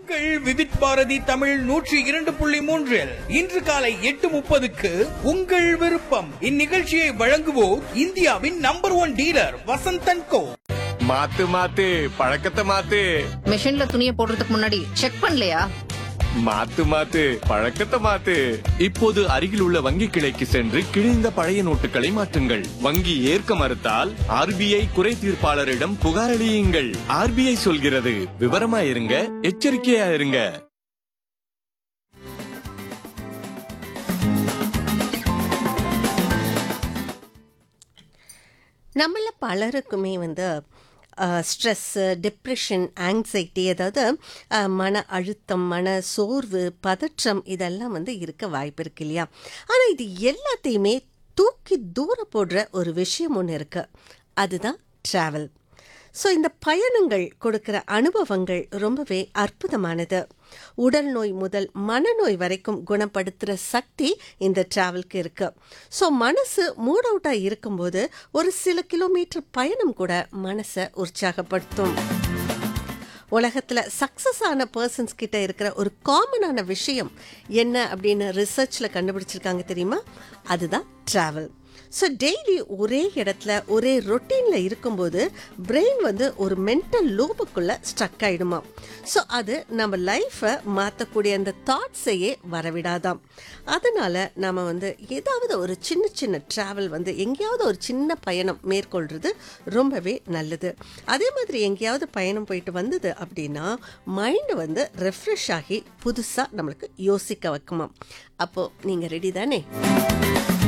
உங்கள் விவித் பாரதி தமிழ் நூற்றி இரண்டு புள்ளி மூன்றில் இன்று காலை எட்டு முப்பதுக்கு உங்கள் விருப்பம் இந்நிகழ்ச்சியை வழங்குவோர் இந்தியாவின் number one dealer Vasanthan co மாத்து மாத்து பழக்கத்தை மாத்து மிஷின்ல துணியை போடுறதுக்கு முன்னாடி செக் பண்ணலையா மாத்து மாத்து பழக்கத்தை மாத்து இப்போது அருகில் உள்ள வங்கி கிளைக்கு சென்று கிழிந்த பழைய நோட்டுகளை மாற்றுங்கள் வங்கி ஏற்க மறுத்தால் ஆர்பிஐ குறை தீர்ப்பாளரிடம் புகார் அளியுங்கள் ஆர்பிஐ சொல்கிறது விவரமா இருங்க எச்சரிக்கையா இருங்க நம்மள பலருக்குமே வந்து ஸ்ட்ரெஸ்ஸு டிப்ரெஷன் ஆங்ஸைட்டி அதாவது அஹ், மன அழுத்தம் மன சோர்வு பதற்றம் இதெல்லாம் வந்து இருக்க வாய்ப்பு இருக்கு இல்லையா ஆனால் இது எல்லாத்தையுமே தூக்கி தூர போடுற ஒரு விஷயம் ஒன்று இருக்கு அதுதான் ட்ராவல் ஸோ இந்த பயணங்கள் கொடுக்கிற அனுபவங்கள் ரொம்பவே அற்புதமானது உடல் நோய் முதல் மனநோய் வரைக்கும் குணப்படுத்துகிற சக்தி இந்த டிராவலுக்கு இருக்கு ஸோ மனசு மூட் அவுட்டாக இருக்கும்போது ஒரு சில கிலோமீட்டர் பயணம் கூட மனசை உற்சாகப்படுத்தும் உலகத்தில் சக்ஸஸ் ஆன பர்சன்ஸ் கிட்ட இருக்கிற ஒரு காமனான விஷயம் என்ன அப்படின்னு ரிசர்ச்சில் கண்டுபிடிச்சிருக்காங்க தெரியுமா அதுதான் ட்ராவல் ஸோ டெய்லி ஒரே இடத்துல ஒரே ரொட்டீனில் இருக்கும்போது பிரெயின் வந்து ஒரு மென்டல் லூப்புக்குள்ளே ஸ்ட்ரக் ஆகிடுமா ஸோ அது நம்ம லைஃப்பை மாற்றக்கூடிய அந்த தாட்ஸையே வரவிடாதாம் அதனால் நம்ம வந்து ஏதாவது ஒரு சின்ன சின்ன ட்ராவல் வந்து எங்கேயாவது ஒரு சின்ன பயணம் மேற்கொள்கிறது ரொம்பவே நல்லது அதே மாதிரி எங்கேயாவது பயணம் போயிட்டு வந்தது அப்படின்னா மைண்டு வந்து ரெஃப்ரெஷ் ஆகி புதுசாக நம்மளுக்கு யோசிக்க வைக்குமாம் அப்போது நீங்கள் ரெடி தானே